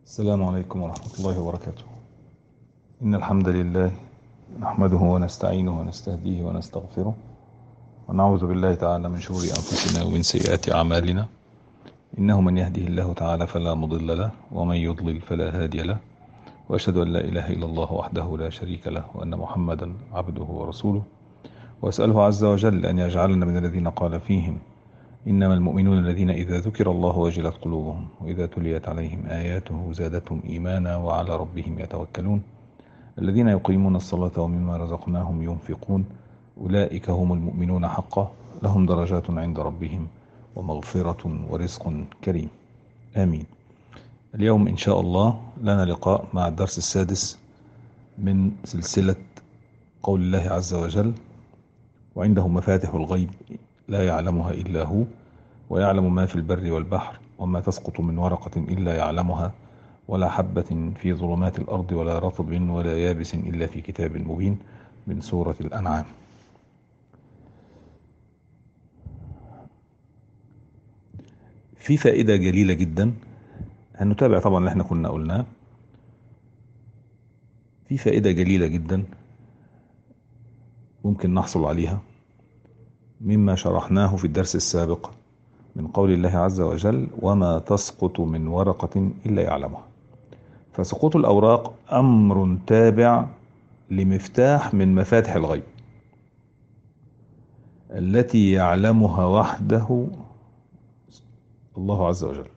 السلام عليكم ورحمة الله وبركاته إن الحمد لله نحمده ونستعينه ونستهديه ونستغفره ونعوذ بالله تعالى من شرور أنفسنا ومن سيئات أعمالنا إنه من يهده الله تعالى فلا مضل له ومن يضلل فلا هادي له وأشهد أن لا إله إلا الله وحده لا شريك له وأن محمدا عبده ورسوله وأسأله عز وجل أن يجعلنا من الذين قال فيهم إنما المؤمنون الذين إذا ذكر الله وجلت قلوبهم وإذا تليت عليهم آياته زادتهم إيمانا وعلى ربهم يتوكلون الذين يقيمون الصلاة ومما رزقناهم ينفقون أولئك هم المؤمنون حقا لهم درجات عند ربهم ومغفرة ورزق كريم آمين اليوم إن شاء الله لنا لقاء مع الدرس السادس من سلسلة قول الله عز وجل وعنده مفاتح الغيب لا يعلمها إلا هو ويعلم ما في البر والبحر وما تسقط من ورقة إلا يعلمها ولا حبة في ظلمات الأرض ولا رطب ولا يابس إلا في كتاب مبين من سورة الأنعام في فائدة جليلة جدا هنتابع طبعا اللي احنا كنا قلناه في فائدة جليلة جدا ممكن نحصل عليها مما شرحناه في الدرس السابق من قول الله عز وجل وما تسقط من ورقة إلا يعلمها فسقوط الأوراق أمر تابع لمفتاح من مفاتح الغيب التي يعلمها وحده الله عز وجل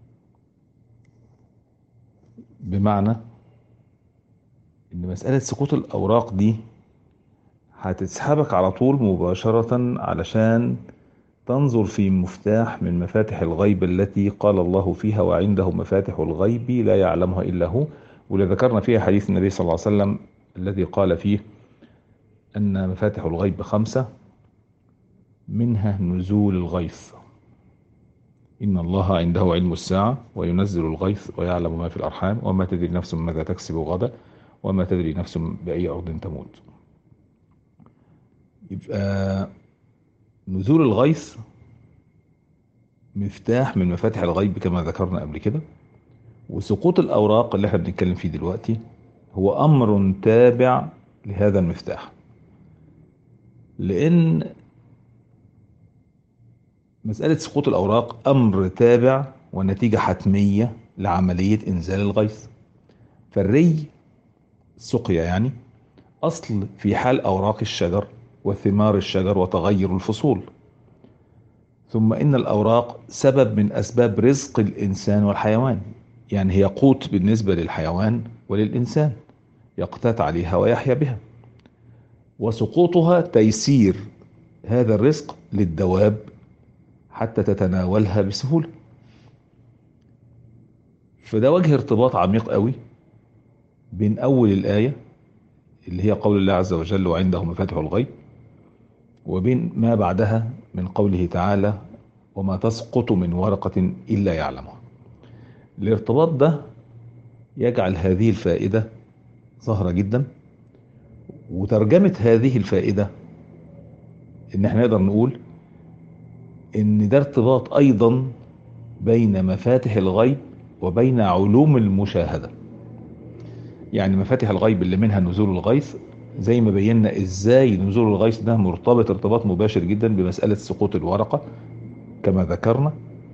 بمعنى ان مسألة سقوط الأوراق دي هتسحبك على طول مباشرة علشان تنظر في مفتاح من مفاتح الغيب التي قال الله فيها وعنده مفاتح الغيب لا يعلمها إلا هو واللي ذكرنا فيها حديث النبي صلى الله عليه وسلم الذي قال فيه أن مفاتح الغيب خمسة منها نزول الغيث إن الله عنده علم الساعة وينزل الغيث ويعلم ما في الأرحام وما تدري نفس ماذا تكسب غدا وما تدري نفس بأي أرض تموت يبقى نزول الغيث مفتاح من مفاتح الغيب كما ذكرنا قبل كده وسقوط الأوراق اللي احنا بنتكلم فيه دلوقتي هو أمر تابع لهذا المفتاح لأن مسألة سقوط الأوراق أمر تابع ونتيجة حتمية لعملية إنزال الغيث فالري السقيا يعني أصل في حال أوراق الشجر وثمار الشجر وتغير الفصول ثم إن الأوراق سبب من أسباب رزق الإنسان والحيوان يعني هي قوت بالنسبة للحيوان وللإنسان يقتات عليها ويحيا بها وسقوطها تيسير هذا الرزق للدواب حتى تتناولها بسهولة فده وجه ارتباط عميق قوي بين أول الآية اللي هي قول الله عز وجل وعنده مفاتح الغيب وبين ما بعدها من قوله تعالى وما تسقط من ورقة إلا يعلمها الارتباط ده يجعل هذه الفائدة ظاهرة جدا وترجمة هذه الفائدة ان احنا نقدر نقول ان ده ارتباط ايضا بين مفاتح الغيب وبين علوم المشاهدة يعني مفاتح الغيب اللي منها نزول الغيث زي ما بينا ازاي نزول الغيث ده مرتبط ارتباط مباشر جدا بمسألة سقوط الورقة كما ذكرنا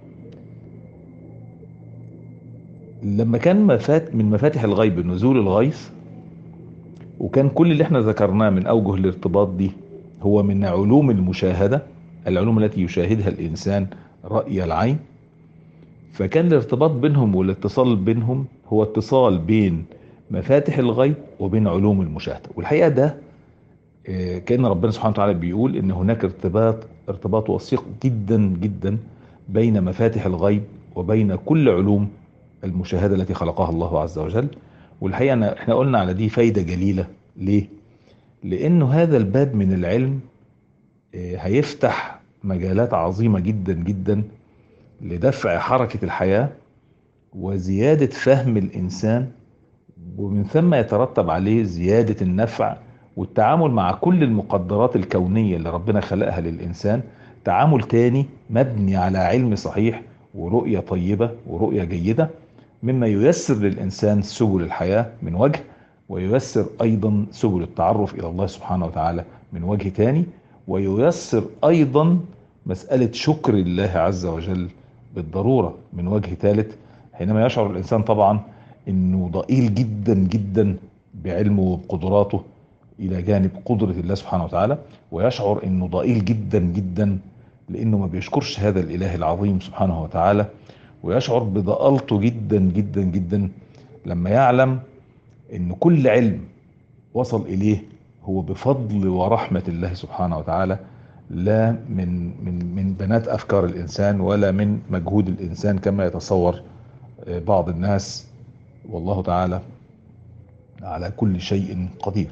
لما كان مفات من مفاتح الغيب نزول الغيث وكان كل اللي احنا ذكرناه من اوجه الارتباط دي هو من علوم المشاهدة العلوم التي يشاهدها الانسان رأي العين فكان الارتباط بينهم والاتصال بينهم هو اتصال بين مفاتح الغيب وبين علوم المشاهدة والحقيقة ده كأن ربنا سبحانه وتعالى بيقول ان هناك ارتباط ارتباط وثيق جدا جدا بين مفاتح الغيب وبين كل علوم المشاهدة التي خلقها الله عز وجل والحقيقة احنا قلنا على دي فايدة جليلة ليه لانه هذا الباب من العلم هيفتح مجالات عظيمة جدا جدا لدفع حركة الحياة وزيادة فهم الإنسان ومن ثم يترتب عليه زيادة النفع والتعامل مع كل المقدرات الكونية اللي ربنا خلقها للإنسان تعامل تاني مبني على علم صحيح ورؤية طيبة ورؤية جيدة مما ييسر للإنسان سبل الحياة من وجه وييسر أيضا سبل التعرف إلى الله سبحانه وتعالى من وجه تاني وييسر أيضا مسألة شكر الله عز وجل بالضرورة من وجه ثالث حينما يشعر الإنسان طبعا أنه ضئيل جدا جدا بعلمه وبقدراته إلى جانب قدرة الله سبحانه وتعالى ويشعر أنه ضئيل جدا جدا لأنه ما بيشكرش هذا الإله العظيم سبحانه وتعالى ويشعر بضالته جدا جدا جدا لما يعلم أن كل علم وصل إليه هو بفضل ورحمة الله سبحانه وتعالى لا من من من بنات افكار الانسان ولا من مجهود الانسان كما يتصور بعض الناس والله تعالى على كل شيء قدير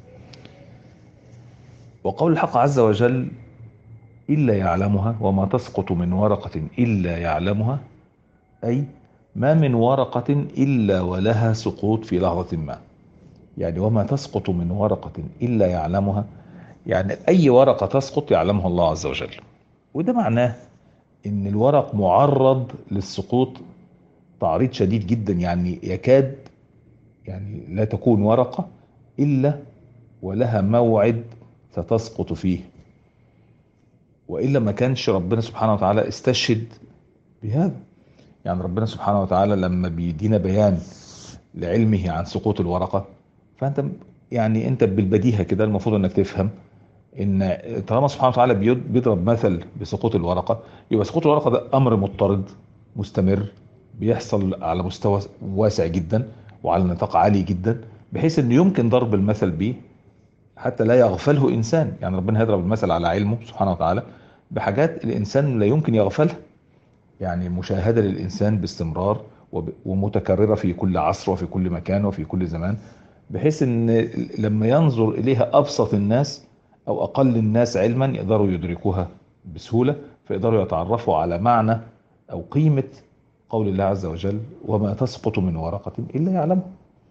وقول الحق عز وجل إلا يعلمها وما تسقط من ورقة إلا يعلمها أي ما من ورقة إلا ولها سقوط في لحظة ما يعني وما تسقط من ورقة إلا يعلمها يعني أي ورقة تسقط يعلمها الله عز وجل وده معناه إن الورق معرض للسقوط تعريض شديد جدا يعني يكاد يعني لا تكون ورقة إلا ولها موعد ستسقط فيه وإلا ما كانش ربنا سبحانه وتعالى استشهد بهذا يعني ربنا سبحانه وتعالى لما بيدينا بيان لعلمه عن سقوط الورقة فأنت يعني أنت بالبديهة كده المفروض أنك تفهم ان طالما سبحانه وتعالى بيضرب مثل بسقوط الورقه يبقى سقوط الورقه ده امر مضطرد مستمر بيحصل على مستوى واسع جدا وعلى نطاق عالي جدا بحيث ان يمكن ضرب المثل به حتى لا يغفله انسان يعني ربنا هيضرب المثل على علمه سبحانه وتعالى بحاجات الانسان لا يمكن يغفلها يعني مشاهده للانسان باستمرار ومتكرره في كل عصر وفي كل مكان وفي كل زمان بحيث ان لما ينظر اليها ابسط الناس او اقل الناس علما يقدروا يدركوها بسهولة فيقدروا يتعرفوا على معنى او قيمة قول الله عز وجل وما تسقط من ورقة الا يعلمها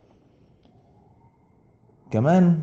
كمان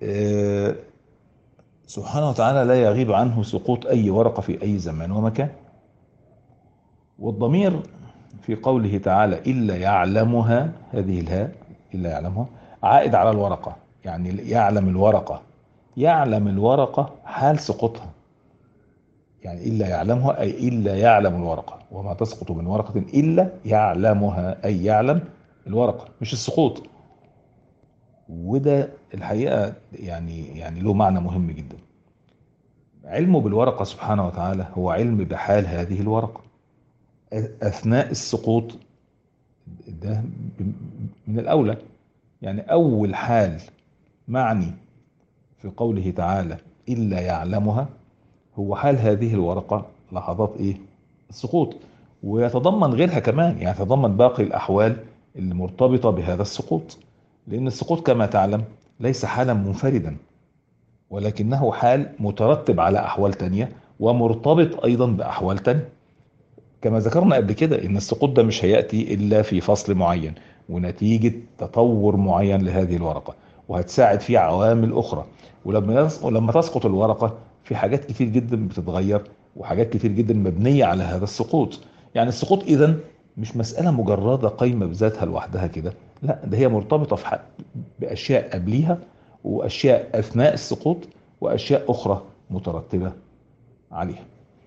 سبحانه وتعالى لا يغيب عنه سقوط اي ورقة في اي زمان ومكان والضمير في قوله تعالى الا يعلمها هذه الهاء الا يعلمها عائد على الورقة يعني يعلم الورقة يعلم الورقة حال سقوطها يعني إلا يعلمها أي إلا يعلم الورقة وما تسقط من ورقة إلا يعلمها أي يعلم الورقة مش السقوط وده الحقيقة يعني يعني له معنى مهم جدا علمه بالورقة سبحانه وتعالى هو علم بحال هذه الورقة أثناء السقوط ده من الأولى يعني أول حال معني في قوله تعالى إلا يعلمها هو حال هذه الورقة لحظات إيه السقوط ويتضمن غيرها كمان يعني يتضمن باقي الأحوال المرتبطة بهذا السقوط لأن السقوط كما تعلم ليس حالا منفردا ولكنه حال مترتب على أحوال تانية ومرتبط أيضا بأحوال تانية كما ذكرنا قبل كده ان السقوط ده مش هيأتي الا في فصل معين ونتيجة تطور معين لهذه الورقة وهتساعد فيه عوامل اخرى ولما ولما تسقط الورقة في حاجات كتير جدا بتتغير وحاجات كتير جدا مبنية على هذا السقوط يعني السقوط اذا مش مسألة مجردة قايمة بذاتها لوحدها كده لا ده هي مرتبطة في حق بأشياء قبليها وأشياء أثناء السقوط وأشياء أخرى مترتبة عليها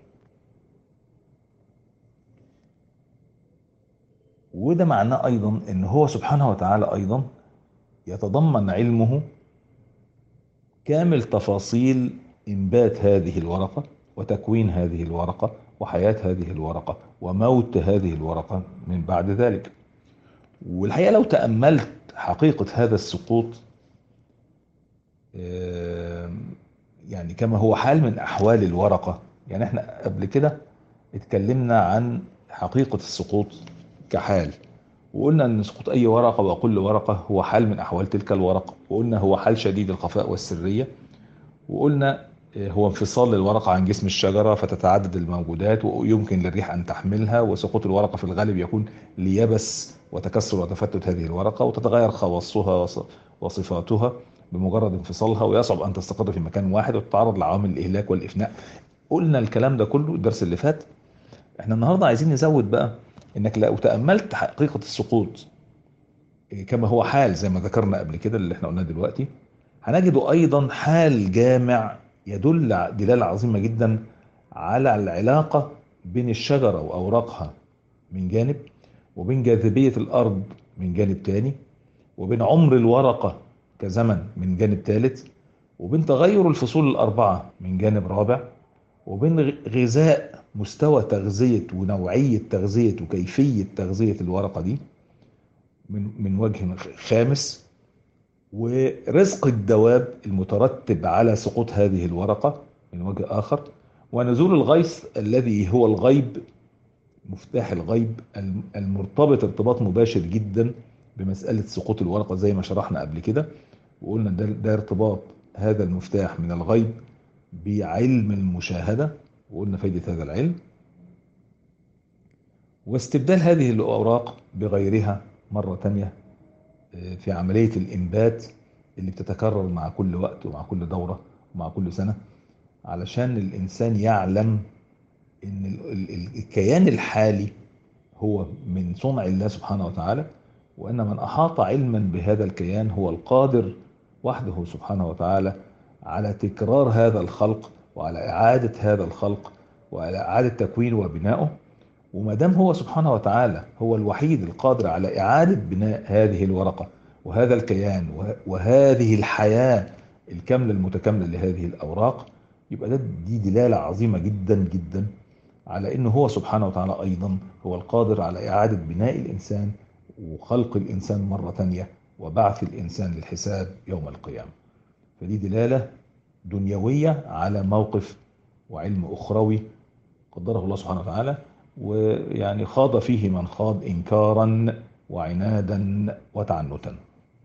وده معناه أيضا أن هو سبحانه وتعالى أيضا يتضمن علمه كامل تفاصيل إنبات هذه الورقة وتكوين هذه الورقة وحياة هذه الورقة وموت هذه الورقة من بعد ذلك والحقيقة لو تأملت حقيقة هذا السقوط يعني كما هو حال من أحوال الورقة يعني احنا قبل كده اتكلمنا عن حقيقة السقوط كحال وقلنا ان سقوط اي ورقة وكل ورقة هو حال من احوال تلك الورقة وقلنا هو حال شديد الخفاء والسرية وقلنا هو انفصال الورقة عن جسم الشجرة فتتعدد الموجودات ويمكن للريح ان تحملها وسقوط الورقة في الغالب يكون ليبس وتكسر وتفتت هذه الورقة وتتغير خواصها وصفاتها بمجرد انفصالها ويصعب ان تستقر في مكان واحد وتتعرض لعوامل الاهلاك والافناء قلنا الكلام ده كله الدرس اللي فات احنا النهاردة عايزين نزود بقى انك لو تأملت حقيقة السقوط كما هو حال زي ما ذكرنا قبل كده اللي احنا قلناه دلوقتي هنجده ايضا حال جامع يدل دلالة عظيمة جدا على العلاقة بين الشجرة واوراقها من جانب وبين جاذبية الارض من جانب تاني وبين عمر الورقة كزمن من جانب ثالث وبين تغير الفصول الأربعة من جانب رابع وبين غذاء مستوى تغذية ونوعية تغذية وكيفية تغذية الورقة دي من من وجه خامس ورزق الدواب المترتب على سقوط هذه الورقة من وجه آخر ونزول الغيث الذي هو الغيب مفتاح الغيب المرتبط ارتباط مباشر جدا بمسألة سقوط الورقة زي ما شرحنا قبل كده وقلنا ده, ده ارتباط هذا المفتاح من الغيب بعلم المشاهدة وقلنا فايدة هذا العلم واستبدال هذه الأوراق بغيرها مرة تانية في عملية الإنبات اللي بتتكرر مع كل وقت ومع كل دورة ومع كل سنة علشان الإنسان يعلم إن الكيان الحالي هو من صنع الله سبحانه وتعالى وأن من أحاط علما بهذا الكيان هو القادر وحده سبحانه وتعالى على تكرار هذا الخلق وعلى إعادة هذا الخلق وعلى إعادة تكوينه وبنائه وما دام هو سبحانه وتعالى هو الوحيد القادر على إعادة بناء هذه الورقة وهذا الكيان وهذه الحياة الكاملة المتكاملة لهذه الأوراق يبقى ده دي دلالة عظيمة جدا جدا على أنه هو سبحانه وتعالى أيضا هو القادر على إعادة بناء الإنسان وخلق الإنسان مرة تانية وبعث الإنسان للحساب يوم القيامة فدي دلالة دنيوية على موقف وعلم أخروي قدره الله سبحانه وتعالى ويعني خاض فيه من خاض إنكارا وعنادا وتعنتا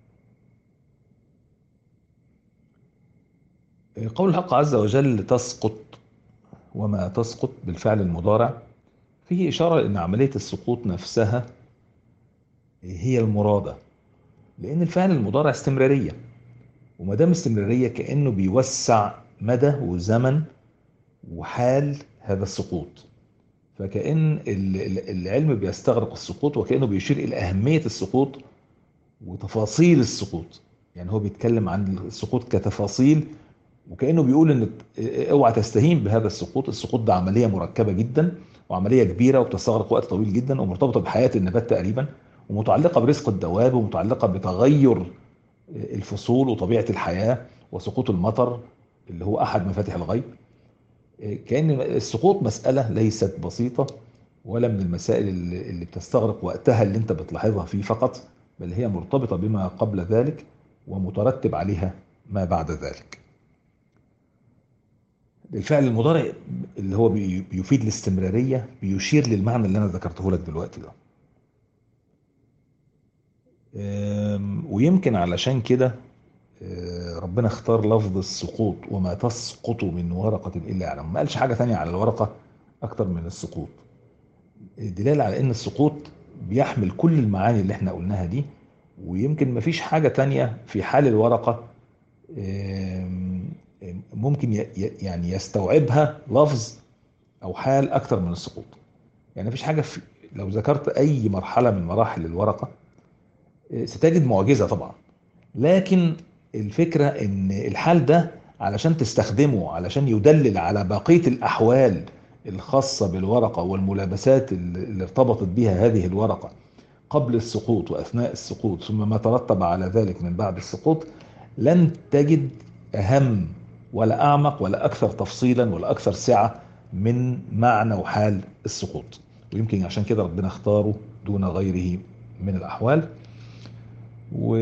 قول الحق عز وجل تسقط وما تسقط بالفعل المضارع فيه إشارة أن عملية السقوط نفسها هي المرادة لأن الفعل المضارع استمرارية وما دام استمرارية كأنه بيوسع مدى وزمن وحال هذا السقوط فكأن العلم بيستغرق السقوط وكأنه بيشير إلى أهمية السقوط وتفاصيل السقوط يعني هو بيتكلم عن السقوط كتفاصيل وكأنه بيقول ان اوعى تستهين بهذا السقوط السقوط ده عملية مركبة جدا وعملية كبيرة وبتستغرق وقت طويل جدا ومرتبطة بحياة النبات تقريبا ومتعلقة برزق الدواب ومتعلقة بتغير الفصول وطبيعة الحياة وسقوط المطر اللي هو أحد مفاتيح الغيب كأن السقوط مسألة ليست بسيطة ولا من المسائل اللي بتستغرق وقتها اللي انت بتلاحظها فيه فقط بل هي مرتبطة بما قبل ذلك ومترتب عليها ما بعد ذلك الفعل المضارع اللي هو بيفيد الاستمرارية بيشير للمعنى اللي أنا ذكرته لك دلوقتي ده ويمكن علشان كده ربنا اختار لفظ السقوط وما تسقط من ورقة إلا يعلم ما قالش حاجة تانية على الورقة أكتر من السقوط دلالة على أن السقوط بيحمل كل المعاني اللي احنا قلناها دي ويمكن مفيش حاجة تانية في حال الورقة ممكن يعني يستوعبها لفظ أو حال أكتر من السقوط يعني مفيش حاجة في لو ذكرت أي مرحلة من مراحل الورقة ستجد معجزة طبعا لكن الفكرة ان الحال ده علشان تستخدمه علشان يدلل على بقية الأحوال الخاصة بالورقة والملابسات اللي ارتبطت بها هذه الورقة قبل السقوط وأثناء السقوط ثم ما ترتب على ذلك من بعد السقوط لن تجد أهم ولا أعمق ولا أكثر تفصيلا ولا أكثر سعة من معنى وحال السقوط ويمكن عشان كده ربنا اختاره دون غيره من الأحوال و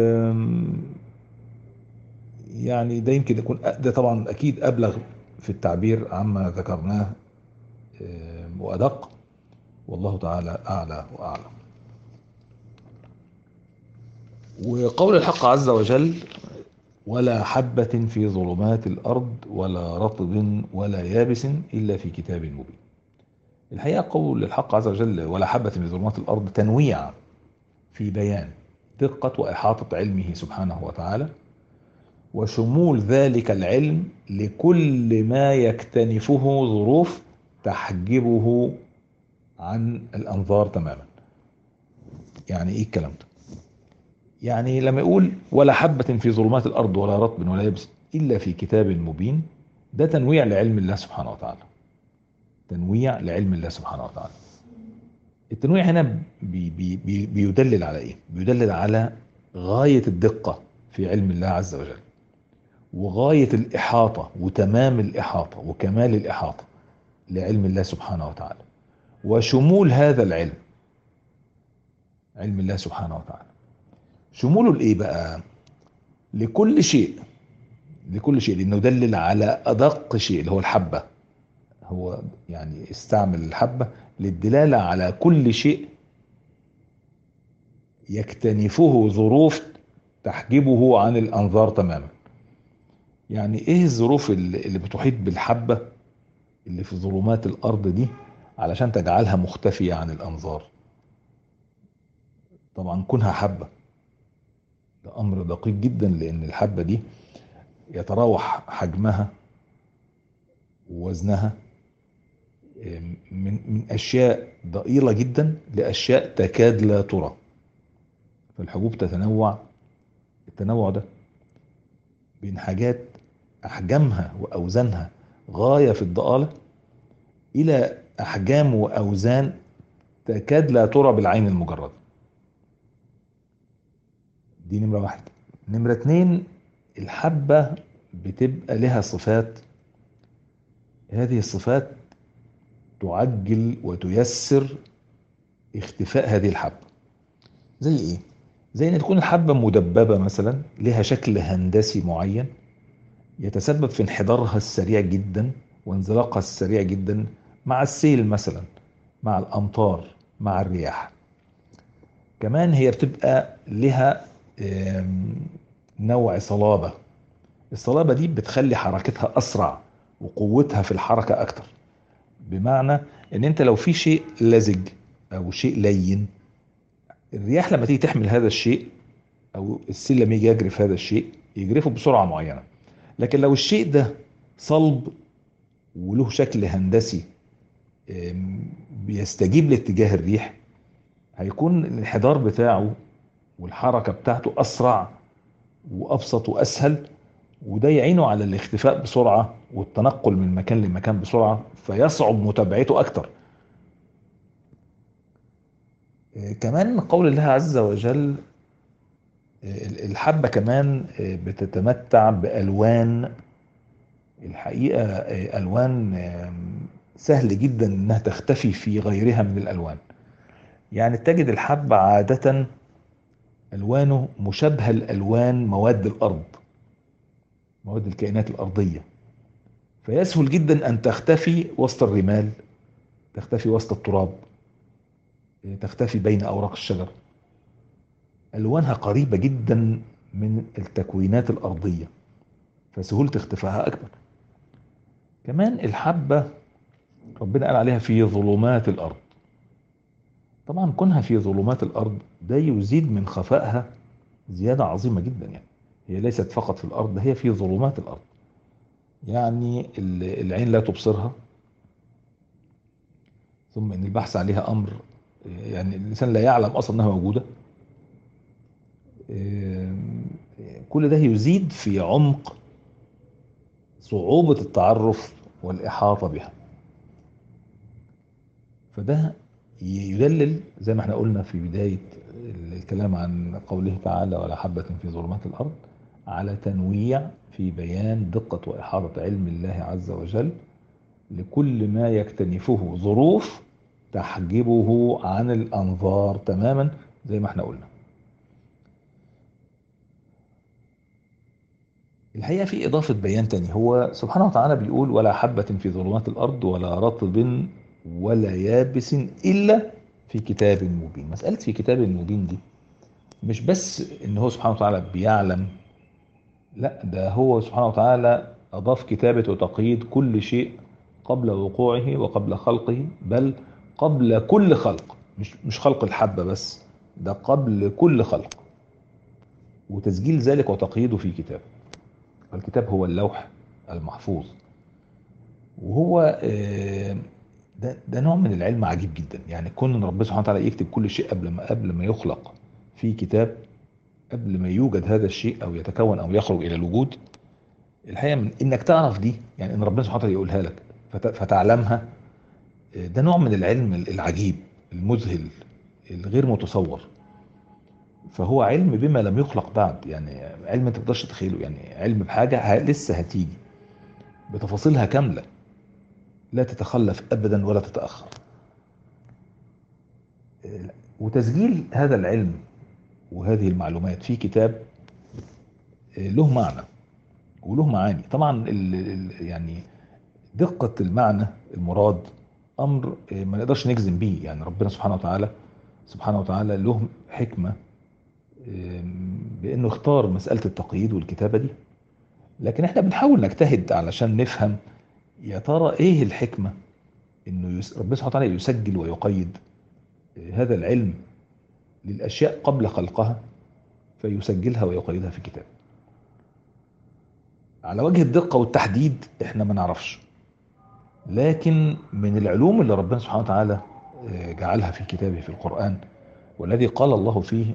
يعني ده يمكن يكون ده طبعا اكيد ابلغ في التعبير عما ذكرناه وادق والله تعالى اعلى واعلم وقول الحق عز وجل ولا حبة في ظلمات الأرض ولا رطب ولا يابس إلا في كتاب مبين الحقيقة قول الحق عز وجل ولا حبة في ظلمات الأرض تنويع في بيان دقة وإحاطة علمه سبحانه وتعالى وشمول ذلك العلم لكل ما يكتنفه ظروف تحجبه عن الأنظار تماما يعني إيه الكلام ده يعني لما يقول ولا حبة في ظلمات الأرض ولا رطب ولا يبس إلا في كتاب مبين ده تنويع لعلم الله سبحانه وتعالى تنويع لعلم الله سبحانه وتعالى التنويع هنا بي بي بي بيدلل على ايه بيدلل على غاية الدقة في علم الله عز وجل وغاية الإحاطة وتمام الإحاطة وكمال الإحاطة لعلم الله سبحانه وتعالى وشمول هذا العلم علم الله سبحانه وتعالى شموله لإيه بقى لكل شيء لكل شيء لأنه يدلل على أدق شيء اللي هو الحبة هو يعني استعمل الحبة للدلالة على كل شيء يكتنفه ظروف تحجبه عن الأنظار تماما يعني ايه الظروف اللي بتحيط بالحبة اللي في ظلمات الأرض دي علشان تجعلها مختفية عن الأنظار طبعا كونها حبة ده أمر دقيق جدا لأن الحبة دي يتراوح حجمها ووزنها من من اشياء ضئيله جدا لاشياء تكاد لا ترى فالحبوب تتنوع التنوع ده بين حاجات احجامها واوزانها غايه في الضآلة الى احجام واوزان تكاد لا ترى بالعين المجرده دي نمره واحد نمره اتنين الحبه بتبقى لها صفات هذه الصفات تعجل وتيسر اختفاء هذه الحبة زي ايه زي ان تكون الحبة مدببة مثلا لها شكل هندسي معين يتسبب في انحدارها السريع جدا وانزلاقها السريع جدا مع السيل مثلا مع الامطار مع الرياح كمان هي بتبقى لها نوع صلابة الصلابة دي بتخلي حركتها اسرع وقوتها في الحركة اكتر بمعنى ان انت لو في شيء لزج او شيء لين الرياح لما تيجي تحمل هذا الشيء او السيل لما يجي يجرف هذا الشيء يجرفه بسرعه معينه لكن لو الشيء ده صلب وله شكل هندسي بيستجيب لاتجاه الريح هيكون الانحدار بتاعه والحركه بتاعته اسرع وابسط واسهل وده يعينه على الاختفاء بسرعة والتنقل من مكان لمكان بسرعة فيصعب متابعته أكتر كمان قول الله عز وجل الحبة كمان بتتمتع بألوان الحقيقة ألوان سهل جدا انها تختفي في غيرها من الألوان يعني تجد الحبة عادة ألوانه مشابهة لألوان مواد الأرض مواد الكائنات الأرضية فيسهل جدا أن تختفي وسط الرمال تختفي وسط التراب تختفي بين أوراق الشجر ألوانها قريبة جدا من التكوينات الأرضية فسهولة اختفائها أكبر كمان الحبة ربنا قال عليها في ظلمات الأرض طبعا كونها في ظلمات الأرض ده يزيد من خفائها زيادة عظيمة جدا يعني هي ليست فقط في الأرض هي في ظلمات الأرض يعني العين لا تبصرها ثم ان البحث عليها امر يعني الانسان لا يعلم اصلا انها موجوده كل ده يزيد في عمق صعوبة التعرف والإحاطة بها فده يدلل زي ما احنا قلنا في بداية الكلام عن قوله تعالى ولا حبة في ظلمات الأرض على تنويع في بيان دقة وإحاطة علم الله عز وجل لكل ما يكتنفه ظروف تحجبه عن الأنظار تماما زي ما احنا قلنا الحقيقة في إضافة بيان تاني هو سبحانه وتعالى بيقول ولا حبة في ظلمات الأرض ولا رطب ولا يابس إلا في كتاب مبين مسألة في كتاب مبين دي مش بس إن هو سبحانه وتعالى بيعلم لا ده هو سبحانه وتعالى أضاف كتابة وتقييد كل شيء قبل وقوعه وقبل خلقه بل قبل كل خلق مش مش خلق الحبة بس ده قبل كل خلق وتسجيل ذلك وتقييده في كتاب الكتاب هو اللوح المحفوظ وهو ده ده نوع من العلم عجيب جدا يعني كون ان ربنا سبحانه وتعالى يكتب كل شيء قبل ما قبل ما يخلق في كتاب قبل ما يوجد هذا الشيء او يتكون او يخرج الى الوجود الحقيقه من انك تعرف دي يعني ان ربنا سبحانه وتعالى يقولها لك فتعلمها ده نوع من العلم العجيب المذهل الغير متصور فهو علم بما لم يخلق بعد يعني علم انت ما تقدرش تتخيله يعني علم بحاجه لسه هتيجي بتفاصيلها كامله لا تتخلف ابدا ولا تتاخر وتسجيل هذا العلم وهذه المعلومات في كتاب له معنى وله معاني طبعا ال ال يعني دقة المعنى المراد أمر ما نقدرش نجزم بيه يعني ربنا سبحانه وتعالى سبحانه وتعالى له حكمة بأنه اختار مسألة التقييد والكتابة دي لكن احنا بنحاول نجتهد علشان نفهم يا ترى ايه الحكمة انه يس... ربنا سبحانه وتعالى يسجل ويقيد هذا العلم للأشياء قبل خلقها فيسجلها ويقيدها في كتاب على وجه الدقة والتحديد احنا ما نعرفش لكن من العلوم اللي ربنا سبحانه وتعالى جعلها في كتابه في القرآن والذي قال الله فيه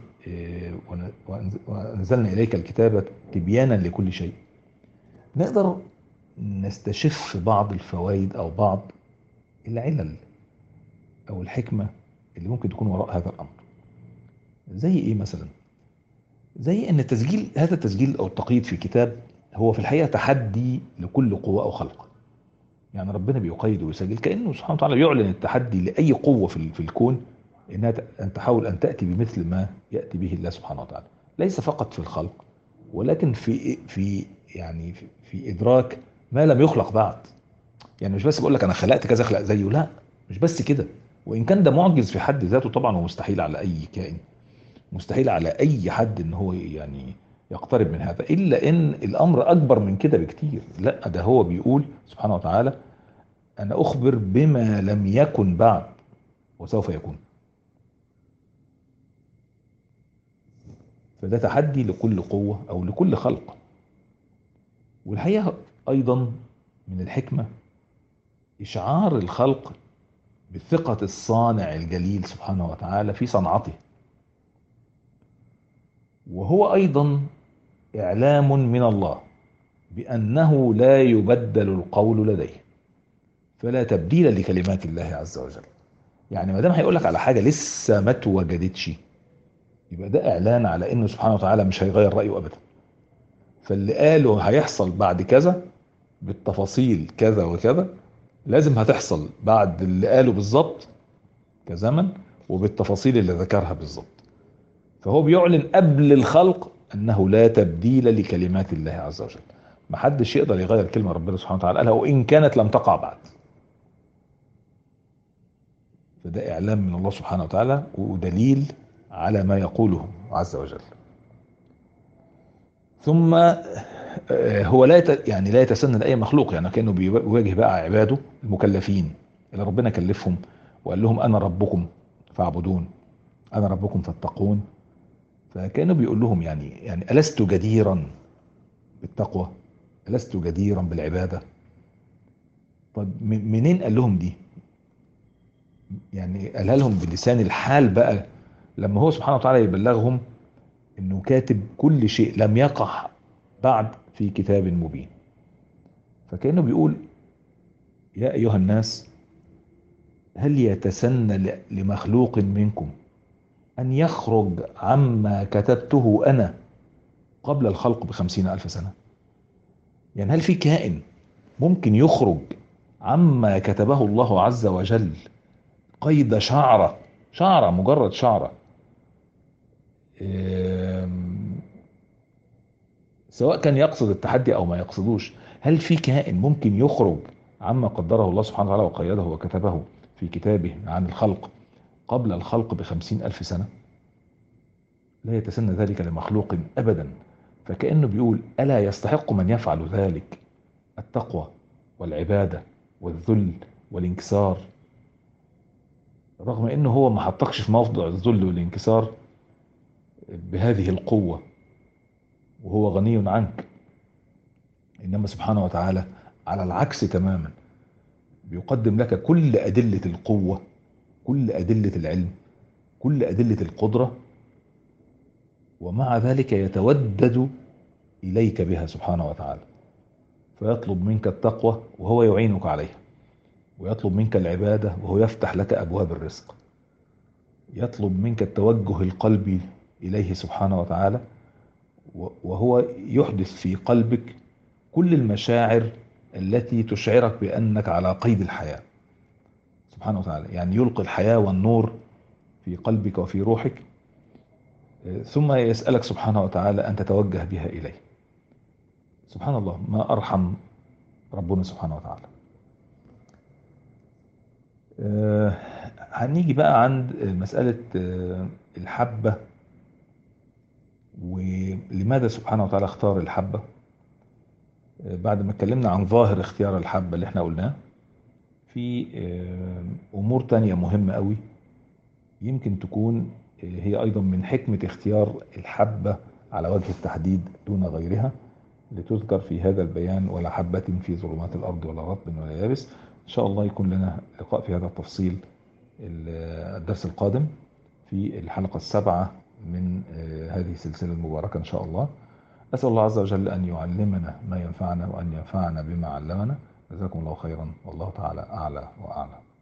ونزلنا إليك الكتابة تبيانا لكل شيء نقدر نستشف بعض الفوائد أو بعض العلل أو الحكمة اللي ممكن تكون وراء هذا الأمر زي إيه مثلا زي أن التسجيل هذا التسجيل أو التقييد في كتاب هو في الحقيقة تحدي لكل قوة أو خلق يعني ربنا بيقيد ويسجل كأنه سبحانه وتعالى يعلن التحدي لأي قوة في في الكون إنها أن تحاول أن تأتي بمثل ما يأتي به الله سبحانه وتعالى ليس فقط في الخلق ولكن في في يعني في, في إدراك ما لم يخلق بعد يعني مش بس بقول لك أنا خلقت كذا أخلق زيه لا مش بس كده وإن كان ده معجز في حد ذاته طبعا ومستحيل على أي كائن مستحيل على أي حد إن هو يعني يقترب من هذا إلا إن الأمر أكبر من كده بكتير لا ده هو بيقول سبحانه وتعالى أنا أخبر بما لم يكن بعد وسوف يكون فده تحدي لكل قوة أو لكل خلق والحقيقة أيضا من الحكمة إشعار الخلق بثقة الصانع الجليل سبحانه وتعالى في صنعته وهو أيضا إعلام من الله بأنه لا يبدل القول لديه فلا تبديل لكلمات الله عز وجل يعني ما دام هيقول لك على حاجة لسه ما اتوجدتش يبقى ده إعلان على إنه سبحانه وتعالى مش هيغير رأيه أبدا فاللي قاله هيحصل بعد كذا بالتفاصيل كذا وكذا لازم هتحصل بعد اللي قاله بالظبط كزمن وبالتفاصيل اللي ذكرها بالظبط فهو بيعلن قبل الخلق انه لا تبديل لكلمات الله عز وجل ما حدش يقدر يغير كلمه ربنا سبحانه وتعالى قالها وان كانت لم تقع بعد فده اعلام من الله سبحانه وتعالى ودليل على ما يقوله عز وجل ثم هو لا يعني لا يتسنى لاي مخلوق يعني كانه بيواجه بقى عباده المكلفين اللي ربنا كلفهم وقال لهم انا ربكم فاعبدون انا ربكم فاتقون فكانوا بيقول لهم يعني يعني ألست جديرا بالتقوى ألست جديرا بالعبادة طب منين قال لهم دي يعني قالها لهم بلسان الحال بقى لما هو سبحانه وتعالى يبلغهم انه كاتب كل شيء لم يقع بعد في كتاب مبين فكأنه بيقول يا أيها الناس هل يتسنى لمخلوق منكم أن يخرج عما كتبته أنا قبل الخلق بخمسين ألف سنة يعني هل في كائن ممكن يخرج عما كتبه الله عز وجل قيد شعرة شعرة مجرد شعرة سواء كان يقصد التحدي أو ما يقصدوش هل في كائن ممكن يخرج عما قدره الله سبحانه وتعالى وقيده وكتبه في كتابه عن الخلق قبل الخلق بخمسين ألف سنة لا يتسنى ذلك لمخلوق أبدا فكأنه بيقول ألا يستحق من يفعل ذلك التقوى والعبادة والذل والانكسار رغم انه هو ما حطكش في موضع الذل والانكسار بهذه القوة وهو غني عنك انما سبحانه وتعالى على العكس تماما بيقدم لك كل أدلة القوة كل أدلة العلم كل أدلة القدرة ومع ذلك يتودد إليك بها سبحانه وتعالى فيطلب منك التقوى وهو يعينك عليها ويطلب منك العبادة وهو يفتح لك أبواب الرزق يطلب منك التوجه القلبي إليه سبحانه وتعالى وهو يحدث في قلبك كل المشاعر التي تشعرك بأنك على قيد الحياة سبحانه وتعالى يعني يلقي الحياة والنور في قلبك وفي روحك ثم يسألك سبحانه وتعالى أن تتوجه بها إليه سبحان الله ما أرحم ربنا سبحانه وتعالى هنيجي بقى عند مسألة الحبة ولماذا سبحانه وتعالى اختار الحبة بعد ما اتكلمنا عن ظاهر اختيار الحبة اللي احنا قلناه في امور تانية مهمة قوي يمكن تكون هي ايضا من حكمة اختيار الحبة على وجه التحديد دون غيرها لتذكر في هذا البيان ولا حبة في ظلمات الارض ولا رطب ولا يابس ان شاء الله يكون لنا لقاء في هذا التفصيل الدرس القادم في الحلقة السابعة من هذه السلسلة المباركة إن شاء الله أسأل الله عز وجل أن يعلمنا ما ينفعنا وأن ينفعنا بما علمنا جزاكم الله خيرا والله تعالى أعلى وأعلم